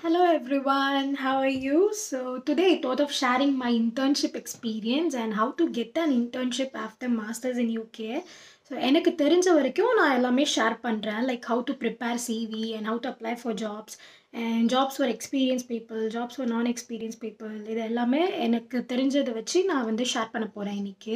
Hello everyone, how are you? So today I thought of sharing my internship experience and how to get an internship after masters in UK. So எனக்கு தெரிஞ்ச வரைக்கும் நான் எல்லாமே share பண்ணுறேன் like how to prepare CV and how to apply for jobs and jobs for experience people jobs for non experience people இது எல்லாமே எனக்கு தெரிஞ்சதை வச்சு நான் வந்து ஷேர் பண்ண போகிறேன் இன்னைக்கு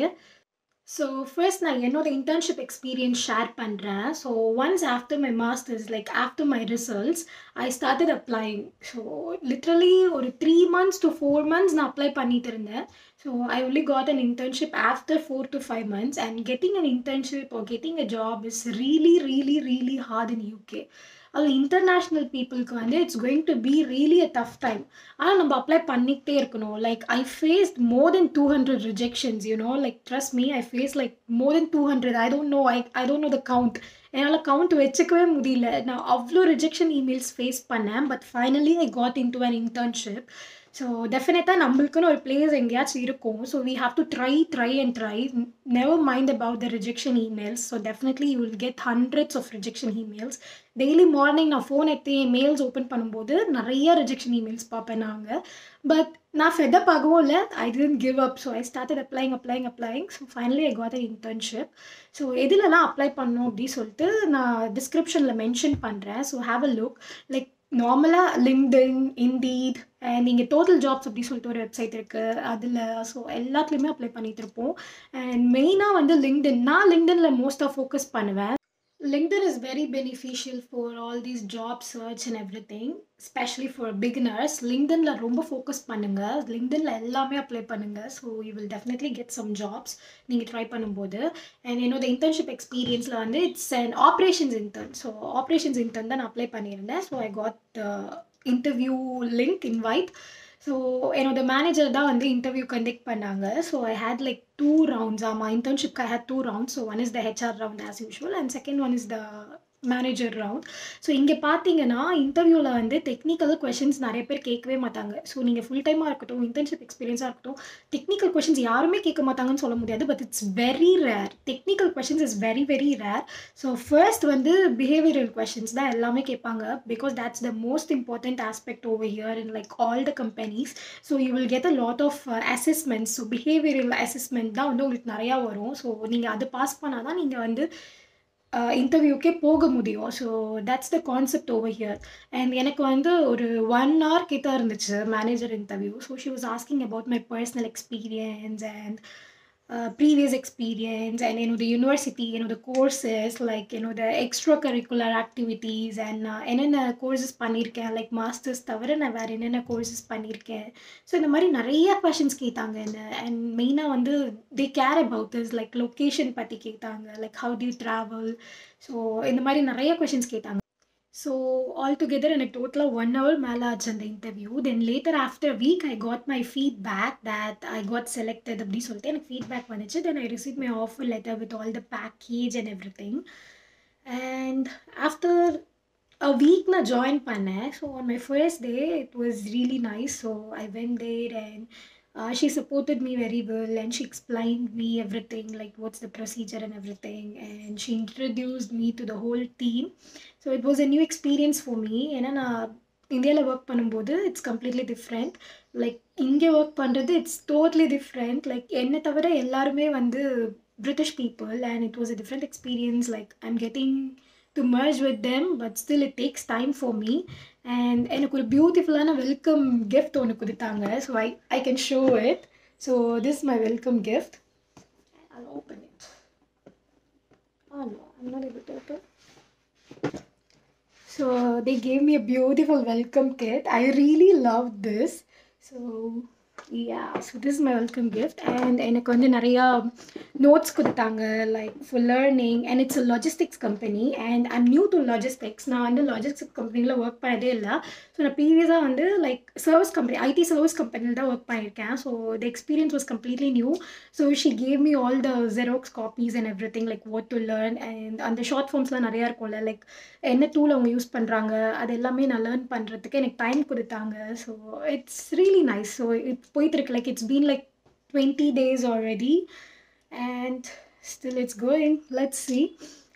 ஸோ ஃபர்ஸ்ட் நான் என்னோட இன்டர்ன்ஷிப் எக்ஸ்பீரியன்ஸ் ஷேர் பண்ணுறேன் so once after my masters like after my results I started applying so literally ஒரு three months to four months நான் அப்ளை பண்ணிட்டு இருந்தேன் so I only got an internship after four to five months and getting an internship or getting a job is really really really hard in UK அது international பீப்புளுக்கு வந்து it's going to be really a tough time ஆனால் நம்ம apply பண்ணிக்கிட்டே இருக்கணும் like I faced more than two hundred rejections you know like trust me I face like more than two hundred I don't know I I don't know the count என்னால் count வச்சுக்கவே முடியல நான் அவ்வளோ rejection emails face பண்ணேன் but finally I got into an internship so டெஃபினட்டாக நம்மளுக்குன்னு ஒரு place எங்கேயாச்சும் இருக்கும் so we have to try try and try never mind about the rejection emails so definitely you will get hundreds of rejection emails daily morning நான் phone எடுத்து என் mails open பண்ணும்போது நிறைய ரிஜெக்ஷன் இமெயில்ஸ் பார்ப்பேன் நாங்கள் but நான் fed up ஆகவும் இல்லை I didn't give up so I started applying applying applying so finally I got a internship so எதுலலாம் அப்ளை பண்ணணும் அப்படின்னு சொல்லிட்டு நான் டிஸ்கிரிப்ஷனில் மென்ஷன் பண்ணுறேன் so have a look like நார்மலாக லிங்க்டின் இண்டீட் அண்ட் இங்கே டோட்டல் ஜாப்ஸ் அப்படி சொல்லிட்டு ஒரு வெப்சைட் இருக்குது அதில் ஸோ எல்லாத்துலேயுமே அப்ளை பண்ணிகிட்டு இருப்போம் அண்ட் மெயினாக வந்து லிங்க்டின் நான் லிங்க்டினில் மோஸ்ட்டாக ஃபோக்கஸ் பண்ணுவேன் LinkedIn is very beneficial for all these job search and everything specially for beginners லிங்க்டனில் ரொம்ப ஃபோக்கஸ் பண்ணுங்கள் லிங்க்டனில் எல்லாமே அப்ளை பண்ணுங்கள் so you will definitely get some jobs நீங்கள் ட்ரை பண்ணும்போது அண்ட் என்னோட இன்டர்ன்ஷிப் எக்ஸ்பீரியன்ஸில் வந்து it's and operations intern so operations intern தான் நான் அப்ளை பண்ணியிருந்தேன் so I got interview link invite so என்னோட மேனேஜர் தான் வந்து இன்டர்வியூ கண்டக்ட் பண்ணாங்க so I had like two rounds ஆமாம் internship I had two rounds so one is the HR round as usual and second one is the manager round so இங்கே பார்த்தீங்கன்னா இன்டர்வியூவில் வந்து technical questions நிறைய பேர் கேட்கவே மாட்டாங்க ஸோ நீங்கள் ஃபுல் டைமாக இருக்கட்டும் இன்டர்ன்ஷிப் எக்ஸ்பீரியன்ஸாக இருக்கட்டும் டெக்னிக்கல் கொஷின்ஸ் யாருமே கேட்க மாட்டாங்கன்னு சொல்ல முடியாது but it's very rare technical questions is very very rare so first வந்து பிஹேவியரல் கொஷின்ஸ் தான் எல்லாமே கேட்பாங்க because that's the most important aspect over here in like all the companies so you will get a lot of assessments so behavioural assessment தான் வந்து உங்களுக்கு நிறையா வரும் so நீங்கள் அது பாஸ் பண்ணால் தான் நீங்கள் வந்து இன்டர்வியூக்கே போக முடியும் so that's the concept over here and எனக்கு வந்து ஒரு ஒன் ஹவர் கிட்ட இருந்துச்சு manager interview so she was asking about my personal experience and previous experience and என்னோட யூனிவர்சிட்டி என்னோட கோர்சஸ் லைக் என்னோட எக்ஸ்ட்ரா கரிக்குலர் ஆக்டிவிட்டீஸ் அண்ட் நான் என்னென்ன கோர்சஸ் பண்ணியிருக்கேன் லைக் மாஸ்டர்ஸ் தவிர நான் வேறு என்னென்ன கோர்சஸ் பண்ணியிருக்கேன் ஸோ இந்த மாதிரி நிறைய கொஷின்ஸ் கேட்டாங்க என்ன அண்ட் மெயினாக வந்து they care about this like location பற்றி கேட்டாங்க like how to travel so இந்த மாதிரி நிறைய கொஷின்ஸ் கேட்டாங்க ஸோ ஆல் டுகெதர் எனக்கு டோட்டலாக ஒன் ஹவர் மேலே ஆச்சு அந்த interview then later after week I got my feedback that I got selected அப்படின்னு சொல்லிட்டு எனக்கு ஃபீட்பேக் வந்துச்சு then I receive my offer letter with all the package and everything and after a week நான் join பண்ணேன் so on my first day it was really nice so I went there and Uh, she supported me very well and she explained me everything like what's the procedure and everything and she introduced me to the whole team so it was a new experience for me ஏன்னா நான் இந்தியாவில் work பண்ணும்போது it's completely different like இங்கே work பண்ணுறது it's totally different like என்னை தவிர எல்லாருமே வந்து British people and it was a different experience like I am getting to merge with them but still it takes time for me and எனக்கு ஒரு பியூட்டிஃபுல்லான welcome gift ஒன்று கொடுத்தாங்க so I I can show it so this my welcome gift I'll open it. Oh no, I'm not able to open. So they gave me a beautiful welcome kit. I really loved this. So yeah, so this is my welcome gift. And எனக்கு வந்து நிறையா notes கொடுத்தாங்க like for learning and it's a logistics company and I'm new to logistics நான் வந்து logistics கம்பெனியில் work பண்ணதே இல்லை so நான் ப்ரீவியஸாக வந்து like service company IT service கம்பெனியில் தான் ஒர்க் பண்ணியிருக்கேன் so the experience was completely new so she gave me all the xerox copies and everything like what to learn and அந்த ஷார்ட் ஃபார்ம்ஸ்லாம் நிறையா இருக்கும்ல லைக் என்ன டூல் அவங்க use பண்ணுறாங்க அது எல்லாமே நான் லேர்ன் பண்ணுறதுக்கு எனக்கு டைம் கொடுத்தாங்க so it's really nice so it போயிட்டு இருக்கு like it's been like twenty days already and still it's going let's see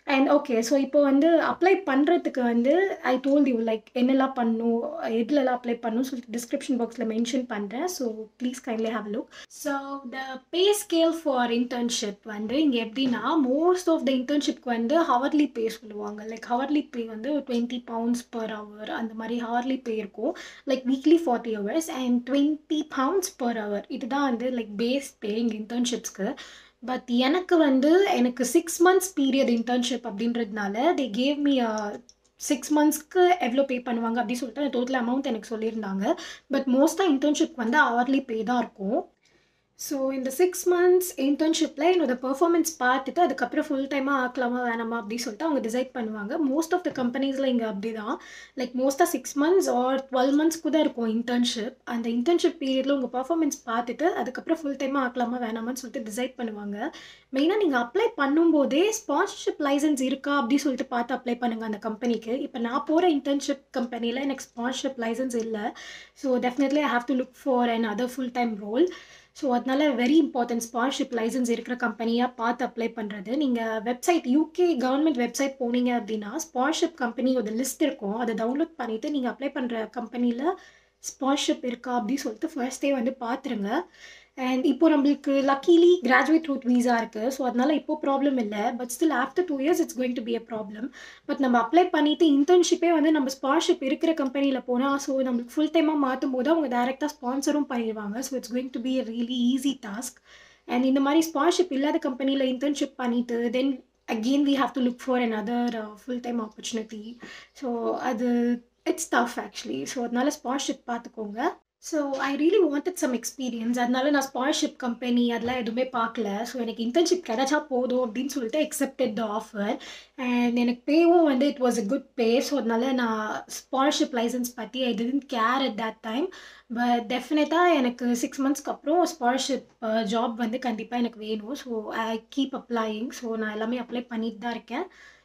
and okay so இப்போ வந்து அப்ளை பண்ணுறதுக்கு வந்து ஐ டோல்ட் யூ லைக் என்னெல்லாம் பண்ணும் எதுலலாம் அப்ளை பண்ணணும் சொல்லிட்டு டிஸ்கிரிப்ஷன் பாக்ஸில் மென்ஷன் பண்ணுறேன் so please kindly have look so the pay scale for internship வந்து இங்கே எப்படின்னா மோஸ்ட் ஆஃப் த இன்டர்ன்ஷிப்க்கு வந்து ஹவர்லி பே சொல்லுவாங்க லைக் ஹவர்லி பே வந்து டுவெண்ட்டி பவுண்ட்ஸ் பர் ஹவர் அந்த மாதிரி ஹவர்லி பே இருக்கும் like weekly forty hours and twenty pounds per hour இதுதான் வந்து லைக் பேஸ் பே இங்கே இன்டர்ன்ஷிப்ஸ்க்கு பட் எனக்கு வந்து எனக்கு சிக்ஸ் மந்த்ஸ் பீரியட் இன்டர்ன்ஷிப் அப்படின்றதுனால தே கேவ் மீ சிக்ஸ் மந்த்ஸ்க்கு எவ்வளோ பே பண்ணுவாங்க அப்படின்னு சொல்லிட்டு டோட்டல் அமௌண்ட் எனக்கு சொல்லியிருந்தாங்க பட் மோஸ்ட்டாக இன்டர்ன்ஷிப் வந்து ஹவர்லி பே தான் இருக்கும் ஸோ இந்த சிக்ஸ் மந்த்ஸ் இன்டர்ன்ஷிப்பில் என்னோட பெர்ஃபார்மன்ஸ் பார்த்துட்டு அதுக்கப்புறம் ஃபுல் டைமாக ஆக்கலாமா வேணாமா அப்படின்னு சொல்லிட்டு அவங்க டிசைட் பண்ணுவாங்க மோஸ்ட் ஆஃப் த கம்பெனிஸில் இங்கே அப்படி தான் லைக் மோஸ்ட்டாக six months or twelve months கூட இருக்கும் இன்டர்ன்ஷிப் அந்த இன்டர்ன்ஷிப் பீரியடில் உங்கள் பர்ஃபார்மன்ஸ் பார்த்துட்டு அதுக்கப்புறம் ஃபுல் டைமாக ஆக்கலாமா வேணாமான்னு சொல்லிட்டு டிசைட் பண்ணுவாங்க மெயினாக நீங்கள் அப்ளை பண்ணும்போதே ஸ்பான்சர்ஷிப் லைசன்ஸ் இருக்கா அப்படின்னு சொல்லிட்டு பார்த்து அப்ளை பண்ணுங்கள் அந்த கம்பெனிக்கு இப்போ நான் போகிற இன்டர்ன்ஷிப் கம்பெனியில் எனக்கு ஸ்பான்சர்ஷிப் லைசன்ஸ் இல்லை so definitely I have to look for and other full time role so அதனால வெரி இம்பார்ட்டன்ட் ஸ்பான்ஷிப் லைசன்ஸ் இருக்கிற கம்பெனியாக பார்த்து அப்ளை பண்ணுறது நீங்கள் வெப்சைட் யூகே கவர்மெண்ட் வெப்சைட் போனீங்க அப்படின்னா ஸ்பான்ஷிப் கம்பெனியோட லிஸ்ட் இருக்கும் அதை டவுன்லோட் பண்ணிவிட்டு நீங்கள் அப்ளை பண்ணுற கம்பெனியில் ஸ்பான்ஷிப் இருக்கா அப்படின்னு சொல்லிட்டு ஃபர்ஸ்டே வந்து பார்த்துருங்க அண்ட் இப்போ நம்மளுக்கு லக்கிலி கிராஜுவேட் ரூட் வீசா இருக்குது ஸோ அதனால இப்போ ப்ராப்ளம் இல்லை but still after two years it's going to be a problem but நம்ம அப்ளை பண்ணிவிட்டு இன்டர்ன்ஷிப்பே வந்து நம்ம ஸ்பான்ஷிப் இருக்கிற கம்பெனியில் போனால் ஸோ நம்மளுக்கு ஃபுல் டைமாக மாற்றும் போது அவங்க டேரெக்டாக ஸ்பான்சரும் பண்ணிடுவாங்க so it's going to be a really easy task and இந்த மாதிரி ஸ்பான்ஷிப் இல்லாத கம்பெனியில் இன்டர்ன்ஷிப் பண்ணிவிட்டு then again we have to look for another full time opportunity so அது இட்ஸ் டஃப் ஆக்சுவலி ஸோ அதனால ஸ்பான்ஷிப் பார்த்துக்கோங்க so I really wanted some experience அதனால நான் ஸ்பான்ஷிப் கம்பெனி அதெல்லாம் எதுவுமே பார்க்கல ஸோ எனக்கு இன்டர்ன்ஷிப் கிடைச்சா போதும் அப்படின்னு சொல்லிட்டு எக்ஸப்டட் த ஆஃபர் அண்ட் எனக்கு பேவும் வந்து it was a good pay so அதனால நான் ஸ்பான்ஷிப் லைசன்ஸ் பற்றி I didn't care at that time but டெஃபினட்டாக எனக்கு சிக்ஸ் மந்த்ஸ்க்கு அப்புறம் ஸ்பான்ஷிப் ஜாப் வந்து கண்டிப்பாக எனக்கு வேணும் so I keep applying so நான் எல்லாமே அப்ளை பண்ணிட்டு தான் இருக்கேன்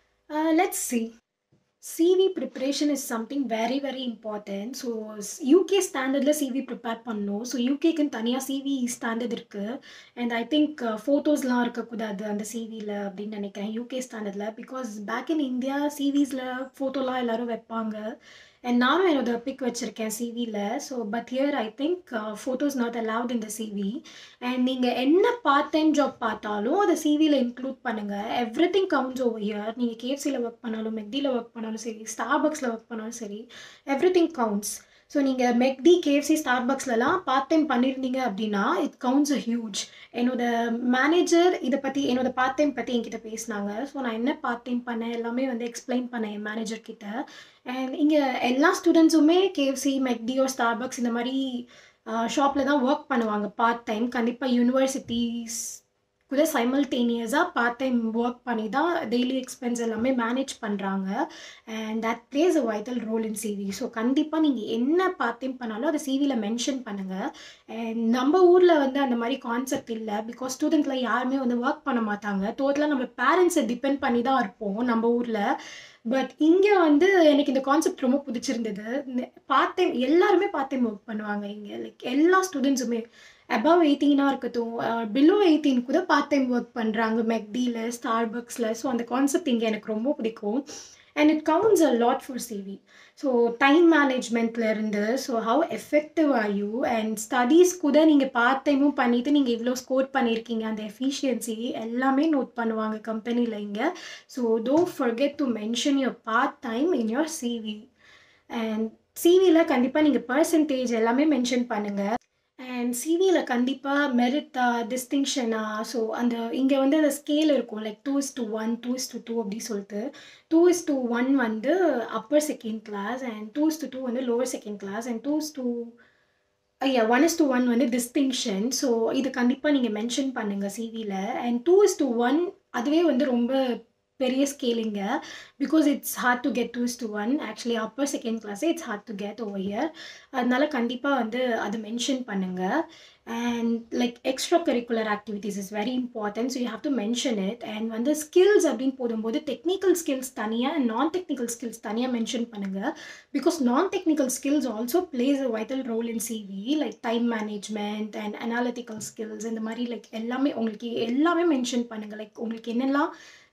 let's see CV preparation is something very very important so UK ஸ்டாண்டர்டில் சிவி ப்ரிப்பேர் பண்ணணும் ஸோ யூகேக்குன்னு தனியாக சிவி ஸ்டாண்டர்ட் இருக்குது அண்ட் ஐ திங்க் ஃபோட்டோஸ்லாம் இருக்கக்கூடாது அந்த சிவியில் அப்படின்னு நினைக்கிறேன் யூகே ஸ்டாண்டர்டில் பிகாஸ் பேக் இன் இந்தியா சிவிஸில் ஃபோட்டோலாம் எல்லோரும் வைப்பாங்க அண்ட் நானும் என்னோட பிக் வச்சுருக்கேன் சிவியில் so but here I think photos not allowed இந்த சிவி அண்ட் நீங்கள் என்ன பார்ட் டைம் ஜாப் பார்த்தாலும் அதை சிவியில் இன்க்ளூட் பண்ணுங்கள் everything counts over here நீங்கள் கேஎஃப்சியில் ஒர்க் பண்ணாலும் மெக்டியில் ஒர்க் பண்ணாலும் சரி ஸ்டார்பக்ஸில் ஒர்க் பண்ணாலும் சரி எவ்ரி திங் கவுண்ட்ஸ் ஸோ நீங்கள் மெக்டி கேஎஃப்சி ஸ்டார்பக்ஸ்லலாம் பார்ட் டைம் பண்ணியிருந்தீங்க அப்படின்னா இட் கவுண்ட்ஸ் அ ஹியூஜ் என்னோட மேனேஜர் இதை பற்றி என்னோட பார்ட் டைம் பற்றி என்கிட்ட பேசினாங்க ஸோ நான் என்ன பார்ட் டைம் பண்ணேன் எல்லாமே வந்து எக்ஸ்பிளைன் பண்ணேன் என் மேனேஜர் கிட்ட அண்ட் இங்கே எல்லா ஸ்டூடெண்ட்ஸுமே கேஎஃப்சி மெக்டியோ ஸ்டார்பக்ஸ் இந்த மாதிரி ஷாப்பில் தான் ஒர்க் பண்ணுவாங்க பார்ட் டைம் கண்டிப்பாக யூனிவர்சிட்டிஸ் கூட சைமல்டேனியஸாக பார்ட் டைம் ஒர்க் பண்ணி தான் டெய்லி எக்ஸ்பென்ஸ் எல்லாமே மேனேஜ் பண்ணுறாங்க and that plays a vital role in CV so கண்டிப்பாக நீங்கள் என்ன பார்ட் டைம் பண்ணாலும் அதை சிவியில் மென்ஷன் பண்ணுங்கள் அண்ட் நம்ம ஊரில் வந்து அந்த மாதிரி கான்செப்ட் இல்லை பிகாஸ் ஸ்டூடெண்ட்டில் யாருமே வந்து ஒர்க் பண்ண மாட்டாங்க டோட்டலாக நம்ம பேரண்ட்ஸை டிபெண்ட் பண்ணி தான் இருப்போம் நம்ம ஊரில் பட் இங்கே வந்து எனக்கு இந்த கான்செப்ட் ரொம்ப பிடிச்சிருந்தது பார்ட் டைம் எல்லாருமே பார்ட் டைம் ஒர்க் பண்ணுவாங்க இங்கே லைக் எல்லா ஸ்டூடெண்ட்ஸுமே அபவ் எயிட்டீனாக இருக்கட்டும் பிலோ எயிட்டீன் கூட பார்ட் டைம் ஒர்க் பண்ணுறாங்க மெக்டியில் ஸ்டார்பக்ஸில் ஸோ அந்த கான்செப்ட் இங்கே எனக்கு ரொம்ப பிடிக்கும் and it counts a lot for CV so time மேனேஜ்மெண்ட்லேருந்து so how effective are you and studies கூட நீங்கள் பார்ட் டைமும் பண்ணிவிட்டு நீங்கள் இவ்வளோ ஸ்கோர் பண்ணியிருக்கீங்க அந்த எஃபிஷியன்சி எல்லாமே நோட் பண்ணுவாங்க கம்பெனியில் இங்கே so don't forget to mention your part time in your CV and சிவியில் கண்டிப்பாக நீங்கள் பர்சன்டேஜ் எல்லாமே மென்ஷன் பண்ணுங்கள் அண்ட் சிவியில் கண்டிப்பாக மெரிட்டா டிஸ்டிங்ஷனா ஸோ அந்த இங்கே வந்து அந்த ஸ்கேல் இருக்கும் like two is to one two is to two அப்படி சொல்லிட்டு டூ இஸ் டு ஒன் வந்து upper second class and two is to two வந்து lower second class and two is two ஐயா ஒன் இஸ் டு ஒன் வந்து distinction so இது கண்டிப்பாக நீங்கள் mention பண்ணுங்கள் சிவியில் and two is to one அதுவே வந்து ரொம்ப பெரிய ஸ்கேலிங்க because it's hard to get two is to one actually Appar second கிளாஸே it's hard to get over here அதனால கண்டிப்பாக வந்து அதை மென்ஷன் பண்ணுங்கள் and like extra curricular activities is very important so you have to mention it and வந்து skills அப்படின்னு போடும்போது technical skills தனியாக அண்ட் நான் டெக்னிக்கல் ஸ்கில்ஸ் தனியாக மென்ஷன் பண்ணுங்கள் பிகாஸ் நான் technical skills also place a vital role in CV like time management and analytical skills இந்த மாதிரி லைக் எல்லாமே உங்களுக்கு எல்லாமே மென்ஷன் பண்ணுங்கள் லைக் உங்களுக்கு என்னெல்லாம்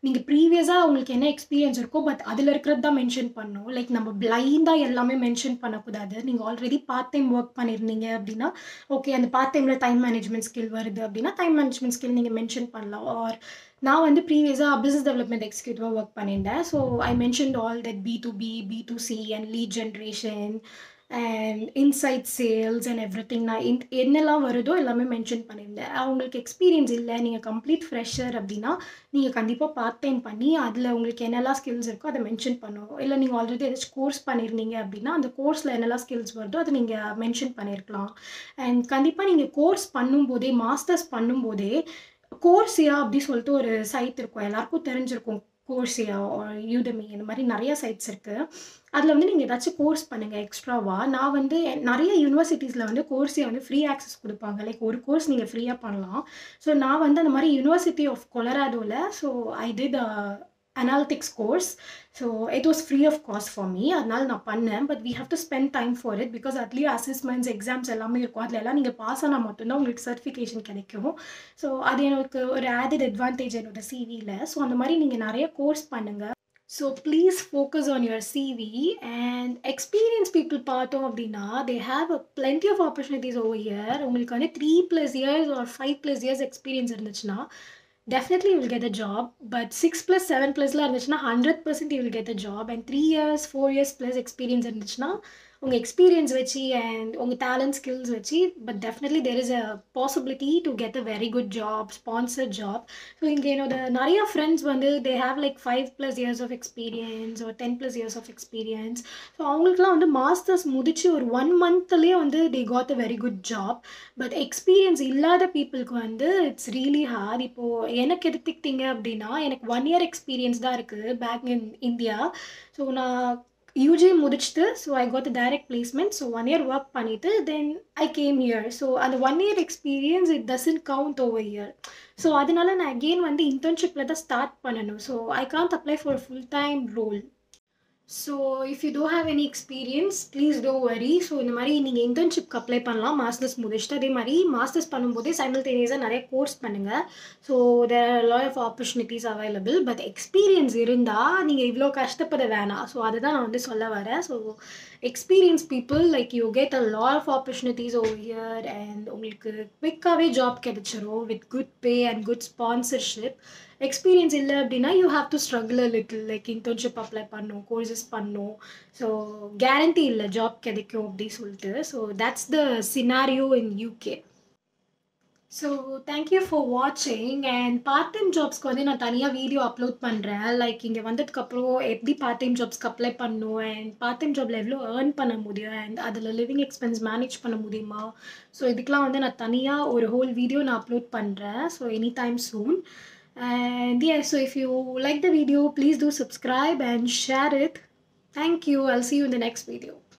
நீங்கள் ப்ரீவியஸாக உங்களுக்கு என்ன எக்ஸ்பீரியன்ஸ் இருக்கோ பட் அதில் இருக்கிறது தான் மென்ஷன் பண்ணணும் லைக் நம்ம பிளைண்டாக எல்லாமே மென்ஷன் பண்ணக்கூடாது நீங்கள் ஆல்ரெடி பார்ட் டைம் ஒர்க் பண்ணியிருந்தீங்க அப்படின்னா ஓகே அந்த பார்ட் டைமில் டைம் மேனேஜ்மெண்ட் ஸ்கில் வருது அப்படின்னா டைம் மேனேஜ்மெண்ட் ஸ்கில் நீங்கள் மென்ஷன் பண்ணலாம் ஆர் நான் வந்து ப்ரீவியஸாக பிஸ்னஸ் டெவலப்மெண்ட் எக்ஸிக்யூட்டிவாக ஒர்க் பண்ணியிருந்தேன் so I mention all that B to B B to C and lead generation and inside sales and everything நான் இன் என்னெல்லாம் வருதோ எல்லாமே மென்ஷன் பண்ணியிருந்தேன் அவங்களுக்கு எக்ஸ்பீரியன்ஸ் இல்லை நீங்கள் கம்ப்ளீட் ஃப்ரெஷர் அப்படின்னா நீங்கள் கண்டிப்பாக பார்ட் டைம் பண்ணி அதில் உங்களுக்கு என்னெல்லாம் ஸ்கில்ஸ் இருக்கோ அதை மென்ஷன் பண்ணணும் இல்லை நீங்கள் ஆல்ரெடி ஏதாச்சும் கோர்ஸ் பண்ணியிருந்தீங்க அப்படின்னா அந்த கோர்ஸில் என்னெல்லாம் ஸ்கில்ஸ் வருதோ அதை நீங்கள் மென்ஷன் பண்ணியிருக்கலாம் அண்ட் கண்டிப்பாக நீங்கள் கோர்ஸ் பண்ணும்போதே மாஸ்டர்ஸ் பண்ணும்போதே கோர்ஸியா அப்படி சொல்லிட்டு ஒரு சைட் இருக்கும் எல்லாருக்கும் தெரிஞ்சிருக்கும் கோர்ஸியா யூடமி இந்த மாதிரி நிறைய சைட்ஸ் இருக்குது அதில் வந்து நீங்கள் ஏதாச்சும் கோர்ஸ் பண்ணுங்கள் எக்ஸ்ட்ராவாக நான் வந்து நிறைய யூனிவர்சிட்டிஸில் வந்து கோர்ஸியா வந்து ஃப்ரீ ஆக்சஸ் கொடுப்பாங்க லைக் ஒரு கோர்ஸ் நீங்கள் ஃப்ரீயாக பண்ணலாம் ஸோ நான் வந்து அந்த மாதிரி யூனிவர்சிட்டி ஆஃப் கொலராடோவில் so I did analytics course so it was free of cost for me அதனால நான் பண்ணேன் but we have to spend time for it because அதுலேயும் அசஸ்மெண்ட்ஸ் எக்ஸாம்ஸ் எல்லாமே இருக்கும் அதில் எல்லாம் நீங்கள் பாஸ் ஆனால் மட்டும்தான் உங்களுக்கு சர்டிஃபிகேஷன் கிடைக்கும் ஸோ அது எனக்கு ஒரு ஆடட் அட்வான்டேஜ் என்னோட சிவியில் ஸோ அந்த மாதிரி நீங்கள் நிறைய கோர்ஸ் பண்ணுங்கள் so please focus on your CV and experience people பார்த்தோம் அப்படின்னா they have a plenty of opportunities over here உங்களுக்கு வந்து three plus years or five plus years experience இருந்துச்சுன்னா definitely you will get a job but 6 plus 7 plusல இருந்துச்சுன்னா hundred percent you will get a job and three years four years plus experience இருந்துச்சுன்னா உங்கள் experience வச்சு and உங்கள் talent skills வச்சு but definitely there is a possibility to get a very good job sponsor job so இங்கே என்னோட நிறைய friends வந்து they have like five plus years of experience ஒரு ten plus years of experience so அவங்களுக்குலாம் வந்து masters முடிச்சு ஒரு one மந்த்லேயே வந்து they got a very good job but experience இல்லாத பீப்புளுக்கு வந்து இட்ஸ் ரியலி ஹார்ட் இப்போது எனக்கு எடுத்துக்கிட்டீங்க அப்படின்னா எனக்கு ஒன் இயர் எக்ஸ்பீரியன்ஸ் தான் இருக்குது பேக் இன் இந்தியா ஸோ நான் யூஜி முடிச்சுட்டு so I got direct placement so one year work பண்ணிவிட்டு then I came here so அந்த one year experience it doesn't count over here so அதனால நான் again வந்து இன்டர்ன்ஷிப்பில் தான் ஸ்டார்ட் பண்ணணும் so I can't apply for full time role so if you do have any experience please do worry so இந்த மாதிரி நீங்கள் இன்டர்ன்ஷிப்க்கு அப்ளை பண்ணலாம் மாஸ்டர்ஸ் முடிச்சுட்டு அதே மாதிரி மாஸ்டர்ஸ் பண்ணும்போதே சைமல்டேனியஸாக நிறைய கோர்ஸ் பண்ணுங்கள் so there lot of opportunities available but experience இருந்தால் நீங்கள் இவ்வளோ கஷ்டப்பட வேணாம் ஸோ அதுதான் நான் வந்து சொல்ல வரேன் so experience people like you get a lot of opportunities over here and உங்களுக்கு குவிக்காகவே ஜாப் கிடைச்சிரும் with good pay and good sponsorship experience இல்லை அப்படின்னா you have to struggle little like internship apply பண்ணும் கோர்சஸ் பண்ணும் ஸோ கேரண்டி இல்லை job கிடைக்கும் அப்படி சொல்லிட்டு so that's the scenario in UK so thank you for வாட்சிங் அண்ட் பார்ட் டைம் ஜாப்ஸ்க்கு வந்து நான் தனியாக வீடியோ அப்லோட் பண்ணுறேன் லைக் இங்கே வந்ததுக்கப்புறம் எப்படி பார்ட் டைம் ஜாப்ஸ்க்கு அப்ளை பண்ணும் அண்ட் பார்ட் டைம் ஜாபில் எவ்வளோ ஏர்ன் பண்ண முடியும் அண்ட் அதில் லிவிங் எக்ஸ்பென்ஸ் மேனேஜ் பண்ண முடியுமா ஸோ இதுக்கெலாம் வந்து நான் தனியாக ஒரு ஹோல் வீடியோ நான் அப்லோட் பண்ணுறேன் so any time soon And yeah, so if you like the video, please do subscribe and share it. Thank you. I'll see you in the next video.